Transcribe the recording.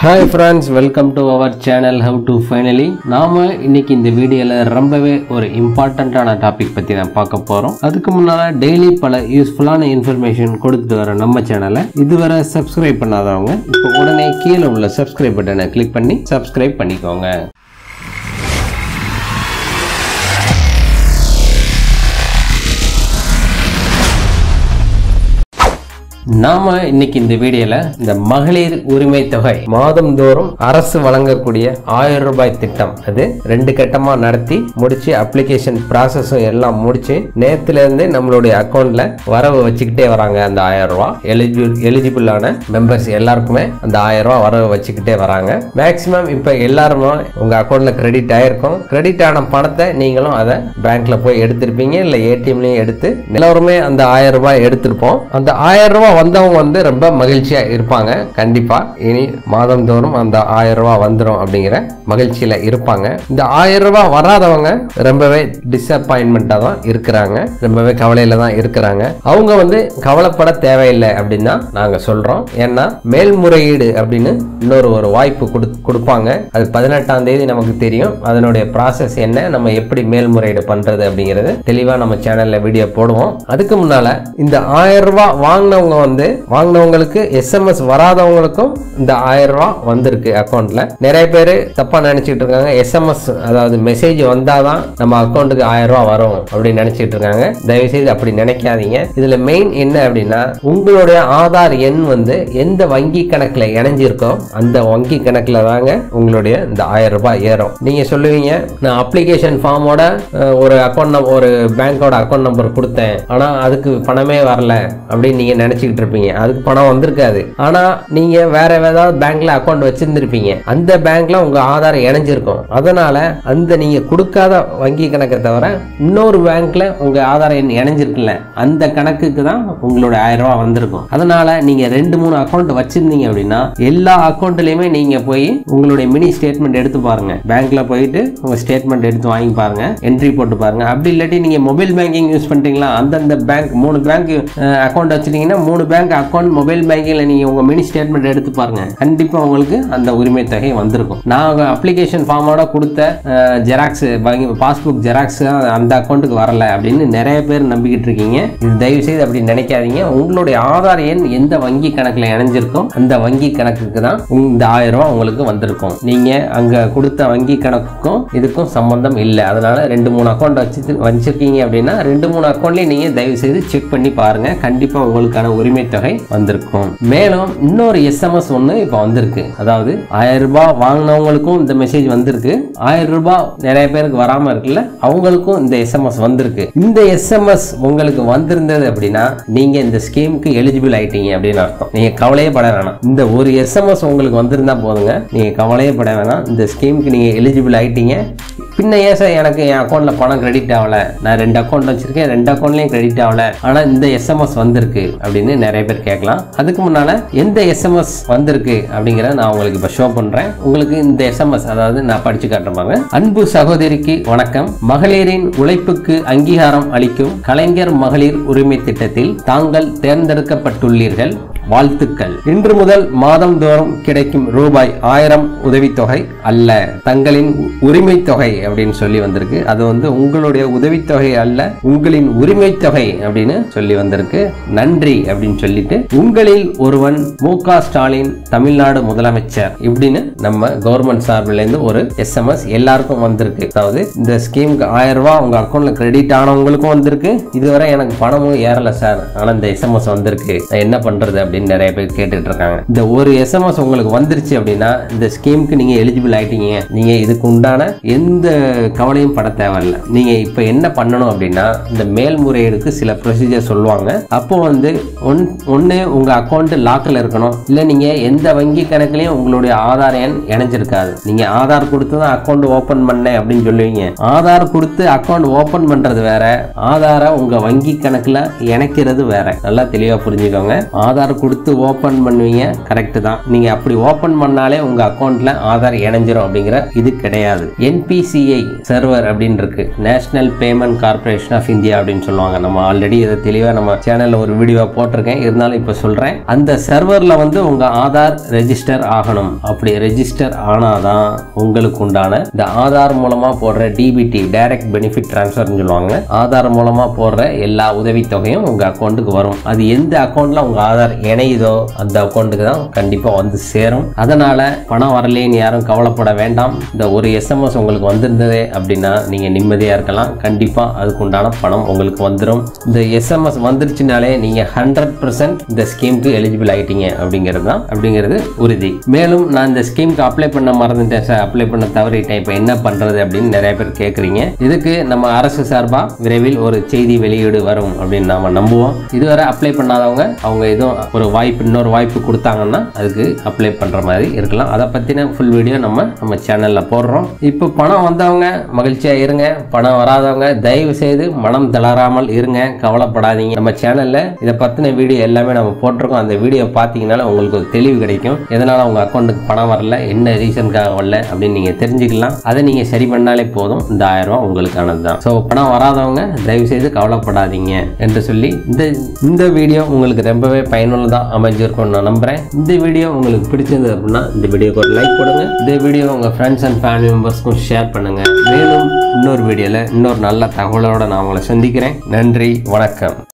hi friends welcome to our channel how to finally நாம இன்னைக்கு இந்த வீடியோல ரொம்பவே ஒரு இம்பார்ட்டண்ட்டான டாபிக் பத்தி தான் பார்க்க போறோம் அதுக்கு முன்னால டெய்லி பல யூஸ்ஃபுல்லான இன்ஃபர்மேஷன் கொடுத்துட்டு வர நம்ம சேனலை இதுவரை சப்ஸ்கிரைப் பண்ணாதவங்க இப்போ உடனே கீழே உள்ள சப்ஸ்கிரைப் பட்டனை கிளிக் பண்ணி சப்ஸ்கிரைப் பண்ணிக்கோங்க நாம இன்னைக்கு இந்த வீடியோல இந்த மகளிர் உரிமை தொகை மாதந்தோறும் அரசு வழங்கக்கூடிய ஆயிரம் ரூபாய் திட்டம் அது ரெண்டு கட்டமா நடத்தி முடிச்சு அப்ளிகேஷன் ப்ராசஸும் எல்லாம் முடிச்சு நேத்துல இருந்து நம்மளுடைய அக்கௌண்ட்ல வரவு வச்சுக்கிட்டே வராங்க அந்த ஆயிரம் ரூபாய் எலிஜிபிள் எலிஜிபிளான மெம்பர்ஸ் எல்லாருக்குமே அந்த ஆயிரம் ரூபாய் வரவு வச்சுக்கிட்டே வராங்க மேக்சிமம் இப்ப எல்லாருமே உங்க அக்கௌண்ட்ல கிரெடிட் ஆயிருக்கும் கிரெடிட் ஆன பணத்தை நீங்களும் அதை பேங்க்ல போய் எடுத்திருப்பீங்க இல்ல ஏடிஎம்லயும் எடுத்து எல்லாருமே அந்த ஆயிரம் ரூபாய் எடுத்திருப்போம் அந்த ஆயிரம் ரூபாய் வந்தவங்க வந்து ரொம்ப மகிழ்ச்சியா இருப்பாங்க கண்டிப்பா இனி மாதந்தோறும் அந்த ஆயிரம் ரூபாய் வந்துடும் அப்படிங்கிற மகிழ்ச்சியில இருப்பாங்க இந்த ஆயிரம் ரூபாய் வராதவங்க ரொம்பவே டிசப்பாயின்மெண்டா தான் இருக்கிறாங்க ரொம்பவே கவலையில தான் இருக்கிறாங்க அவங்க வந்து கவலைப்பட தேவையில்லை அப்படின்னு தான் நாங்க சொல்றோம் ஏன்னா மேல்முறையீடு அப்படின்னு இன்னொரு ஒரு வாய்ப்பு கொடு கொடுப்பாங்க அது பதினெட்டாம் தேதி நமக்கு தெரியும் அதனுடைய ப்ராசஸ் என்ன நம்ம எப்படி மேல்முறையீடு பண்றது அப்படிங்கிறது தெளிவா நம்ம சேனல்ல வீடியோ போடுவோம் அதுக்கு முன்னால இந்த ஆயிரம் ரூபாய் வாங்கினவங்க வந்து வாங்கினவங்களுக்கு எஸ்எம்எஸ் வராதவங்களுக்கும் இந்த ஆயிரம் ரூபாய் வந்திருக்கு அக்கௌண்ட்ல நிறைய பேர் தப்பா நினைச்சிட்டு இருக்காங்க எஸ்எம்எஸ் அதாவது மெசேஜ் வந்தாதான் நம்ம அக்கௌண்ட்டுக்கு ஆயிரம் ரூபாய் வரும் அப்படின்னு நினைச்சிட்டு இருக்காங்க தயவு செய்து அப்படி நினைக்காதீங்க இதுல மெயின் என்ன அப்படின்னா உங்களுடைய ஆதார் எண் வந்து எந்த வங்கி கணக்குல இணைஞ்சிருக்கோ அந்த வங்கி கணக்குல தாங்க உங்களுடைய இந்த ஆயிரம் ரூபாய் ஏறும் நீங்க சொல்லுவீங்க நான் அப்ளிகேஷன் ஃபார்மோட ஒரு அக்கௌண்ட் ஒரு பேங்கோட அக்கௌண்ட் நம்பர் கொடுத்தேன் ஆனா அதுக்கு பணமே வரல அப்படின்னு நீங்க நினைச்சுக்கிட்டு இருப்பீங்க அதுக்கு பணம் வந்திருக்காது ஆனா நீங்க வேற ஏதாவது பேங்க்ல அக்கௌண்ட் வச்சிருந்திருப்பீங்க அந்த பேங்க்ல உங்க ஆதார் இணைஞ்சிருக்கும் அதனால அந்த நீங்க கொடுக்காத வங்கி கணக்கை தவிர இன்னொரு பேங்க்ல உங்க ஆதார் எண் இணைஞ்சிருக்குல்ல அந்த கணக்குக்கு தான் உங்களோட ஆயிரம் ரூபாய் வந்திருக்கும் அதனால நீங்க ரெண்டு மூணு அக்கௌண்ட் வச்சிருந்தீங்க அப்படின்னா எல்லா அக்கௌண்ட்லயுமே நீங்க போய் உங்களுடைய மினி ஸ்டேட்மெண்ட் எடுத்து பாருங்க பேங்க்ல போயிட்டு உங்க ஸ்டேட்மெண்ட் எடுத்து வாங்கி பாருங்க என்ட்ரி போட்டு பாருங்க அப்படி இல்லாட்டி நீங்க மொபைல் பேங்கிங் யூஸ் பண்றீங்களா அந்தந்த பேங்க் மூணு பேங்க் அக்கௌண்ட் வச்சிருக்கீங்கன்னா மூணு பேங்க் அக்கௌண்ட் மொபைல் பேங்கிங்ல நீங்க உங்க மினி ஸ்டேட்மெண்ட் எடுத்து பாருங்க கண்டிப்பா உங்களுக்கு அந்த உரிமை தொகை வந்திருக்கும் நான் அப்ளிகேஷன் ஃபார்மோட கொடுத்த ஜெராக்ஸ் பாஸ்புக் ஜெராக்ஸ் அந்த அக்கௌண்ட்டுக்கு வரல அப்படின்னு நிறைய பேர் நம்பிக்கிட்டு இருக்கீங்க இது தயவு செய்து அப்படி நினைக்காதீங்க உங்களுடைய ஆதார் எண் எந்த வங்கி கணக்குல இணைஞ்சிருக்கோ அந்த வங்கி கணக்குக்கு தான் இந்த ஆயிரம் ரூபாய் உங்களுக்கு வந்திருக்கும் நீங்க அங்க கொடுத்த வங்கி கணக்குக்கும் இதுக்கும் சம்பந்தம் இல்லை அதனால ரெண்டு மூணு அக்கௌண்ட் வச்சு வச்சிருக்கீங்க அப்படின்னா ரெண்டு மூணு அக்கௌண்ட்லயும் நீங்க தயவு செய்து செக் பண்ணி பாருங்க கண்டிப்பா உங்களுக்கான உரிமை தொகை வந்திருக்கும் மேலும் இன்னொரு எஸ்எம்எஸ் ஒன்று இப்போ வந்திருக்கு அதாவது ஆயிரம் ரூபாய் வாங்கினவங்களுக்கும் இந்த மெசேஜ் வந்திருக்கு ஆயிரம் ரூபாய் நிறைய பேருக்கு வராம இருக்குல்ல அவங்களுக்கும் இந்த எஸ்எம்எஸ் வந்திருக்கு இந்த எஸ்எம்எஸ் உங்களுக்கு வந்திருந்தது அப்படின்னா நீங்க இந்த ஸ்கீமுக்கு எலிஜிபிள் ஆயிட்டீங்க அப்படின்னு அர்த்தம் நீங்க கவலையே பட வேணாம் இந்த ஒரு எஸ்எம்எஸ் உங்களுக்கு வந்திருந்தா போதுங்க நீங்க கவலையே பட வேணாம் இந்த ஸ்கீமுக்கு நீங்க எலிஜிபிள் ஆயிட்டீங்க பின்ன ஏன் சார் எனக்கு என் அக்கௌண்ட்ல பணம் கிரெடிட் ஆகல நான் ரெண்டு அக்கௌண்ட் வச்சிருக்கேன் ரெண்டு அக்கௌண்ட்லயும் கிரெடிட் ஆகல ஆனா இந்த எஸ்எம்எஸ் வந்திருக்கு அப்படின்னு நிறைய பேர் கேட்கலாம் அதுக்கு முன்னால எந்த எஸ்எம்எஸ் வந்திருக்கு அப்படிங்கிறத நான் உங்களுக்கு இப்போ ஷோ பண்றேன் உங்களுக்கு இந்த எஸ்எம்எஸ் அதாவது நான் படிச்சு காட்டுறேன் பாருங்க அன்பு சகோதரிக்கு வணக்கம் மகளிரின் உழைப்புக்கு அங்கீகாரம் அளிக்கும் கலைஞர் மகளிர் உரிமை திட்டத்தில் தாங்கள் தேர்ந்தெடுக்கப்பட்டுள்ளீர்கள் வாழ்த்துக்கள் இன்று முதல் மாதந்தோறும் கிடைக்கும் ரூபாய் ஆயிரம் உதவித்தொகை அல்ல தங்களின் உரிமை தொகை அப்படின்னு சொல்லி வந்திருக்கு அது வந்து உங்களுடைய உதவித்தொகை அல்ல உங்களின் உரிமை தொகை அப்படின்னு சொல்லி வந்திருக்கு நன்றி அப்படின்னு சொல்லிட்டு உங்களில் ஒருவன் மு க ஸ்டாலின் தமிழ்நாடு முதலமைச்சர் இப்படின்னு நம்ம கவர்மெண்ட் சார்பில் இருந்து ஒரு எஸ்எம்எஸ் எல்லாருக்கும் வந்திருக்கு அதாவது இந்த ஸ்கீமுக்கு ஆயிரம் ரூபாய் உங்க அக்கௌண்ட்ல கிரெடிட் ஆனவங்களுக்கும் வந்திருக்கு இதுவரை எனக்கு பணமும் ஏறல சார் ஆனா இந்த எஸ்எம்எஸ் வந்திருக்கு நான் என்ன பண்றது அப்படின்னு நிறைய பேர் கேட்டுட்டு இருக்காங்க இந்த ஒரு எஸ்எம்எஸ் உங்களுக்கு வந்துருச்சு அப்படின்னா இந்த ஸ்கீமுக்கு நீங்க எலிஜிபிள் ஆயிட்டீங்க நீங்க இதுக்கு உண்டான எந்த கவலையும் பட தேவையில்ல நீங்க இப்ப என்ன பண்ணணும் அப்படின்னா இந்த மேல்முறையீடுக்கு சில ப்ரொசீஜர் சொல்லுவாங்க அப்போ வந்து ஒன் ஒன்று உங்க அக்கௌண்ட் லாக்கில் இருக்கணும் இல்லை நீங்க எந்த வங்கி கணக்குலையும் உங்களுடைய ஆதார் எண் இணைஞ்சிருக்காது நீங்க ஆதார் கொடுத்து தான் அக்கௌண்ட் ஓபன் பண்ணேன் அப்படின்னு சொல்லுவீங்க ஆதார் கொடுத்து அக்கௌண்ட் ஓபன் பண்றது வேற ஆதாரை உங்க வங்கி கணக்குல இணைக்கிறது வேற நல்லா தெளிவா புரிஞ்சுக்கோங்க ஆதார் கொடுத்து ஓபன் பண்ணுவீங்க கரெக்ட் தான் நீங்க அப்படி ஓபன் பண்ணாலே உங்க அக்கௌண்ட்ல ஆதார் இணைஞ்சிரும் அப்படிங்கிற இது கிடையாது என்பிசிஐ சர்வர் அப்படின்னு இருக்கு National Payment Corporation of India அப்படின்னு சொல்லுவாங்க நம்ம ஆல்ரெடி இதை தெளிவாக நம்ம சேனல்ல ஒரு வீடியோ போட்டிருக்கேன் இருந்தாலும் இப்போ சொல்றேன் அந்த சர்வர்ல வந்து உங்க ஆதார் ரெஜிஸ்டர் ஆகணும் அப்படி ரெஜிஸ்டர் ஆனாதான் உங்களுக்கு உண்டான இந்த ஆதார் மூலமா போடுற டிபிடி டைரக்ட் பெனிஃபிட் ட்ரான்ஸ்ஃபர்னு சொல்லுவாங்க ஆதார் மூலமா போடுற எல்லா உதவித்தொகையும் உங்க அக்கௌண்ட்டுக்கு வரும் அது எந்த அக்கௌண்ட்ல உங்க ஆதார் இணையுதோ அந்த அக்கௌண்ட்டுக்கு தான் கண்டிப்பா வந்து சேரும் அதனால பணம் வரலேன்னு யாரும் கவலைப்பட வேண்டாம் இந்த ஒரு எஸ்எம்எஸ் உங்களுக்கு வந்திருந்தது அப்படின்னா நீங்க நிம்மதியா இருக்கலாம் கண்டிப்பா அதுக்கு உண்டான பணம் உங்களுக்கு வந்துடும் இந்த எஸ்எம்எஸ் வந்துருச்சுனாலே நீங்க ஹண்ட்ரட் இந்த ஸ்கீமுக்கு எலிஜிபிள் ஆயிட்டீங்க அப்படிங்கிறது தான் அப்படிங்கிறது உறுதி மேலும் நான் இந்த ஸ்கீமுக்கு அப்ளை பண்ண மறந்துட்டேன் சார் அப்ளை பண்ண தவறிட்டேன் இப்போ என்ன பண்றது அப்படின்னு நிறைய பேர் கேட்குறீங்க இதுக்கு நம்ம அரசு சார்பா விரைவில் ஒரு செய்தி வெளியீடு வரும் அப்படின்னு நாம நம்புவோம் இதுவரை அப்ளை பண்ணாதவங்க அவங்க எதுவும் ஒரு வாய்ப்பு இன்னொரு வாய்ப்பு கொடுத்தாங்கன்னா அதுக்கு அப்ளை பண்ற மாதிரி இருக்கலாம் அதை பத்தின ஃபுல் வீடியோ நம்ம நம்ம சேனல்ல போடுறோம் இப்போ பணம் வந்தவங்க மகிழ்ச்சியா இருங்க பணம் வராதவங்க தயவு செய்து மனம் தளராமல் இருங்க கவலைப்படாதீங்க நம்ம சேனல்ல இதை பத்தின வீடியோ எல்லாமே நம்ம போட்டிருக்கோம் அந்த வீடியோ பார்த்தீங்கனால உங்களுக்கு ஒரு தெளிவு கிடைக்கும் எதனால உங்க அக்கௌண்ட்டுக்கு பணம் வரல என்ன ரீசனுக்காக வரல அப்படின்னு நீங்க தெரிஞ்சுக்கலாம் அதை நீங்க சரி பண்ணாலே போதும் இந்த ஆயிரம் ரூபாய் உங்களுக்கானது தான் ஸோ பணம் வராதவங்க தயவு செய்து கவலைப்படாதீங்க என்று சொல்லி இந்த இந்த வீடியோ உங்களுக்கு ரொம்பவே பயனுள்ளதாக அமைஞ்சிருக்கும்னு நான் நம்புறேன் இந்த வீடியோ உங்களுக்கு பிடிச்சிருந்தது அப்படின்னா இந்த வீடியோக்கு ஒரு லைக் கொடுங்க இந்த வீடியோ உங்க ஃப்ரெண்ட்ஸ் அண்ட் ஃபேமிலி மெம்பர்ஸ்க்கும் ஷேர் பண்ணுங்க மேலும் இன்னொரு வீடியோல இன்னொரு நல்ல தகவலோட நான் உங்களை சந்திக்கிறேன் நன்றி வணக்கம்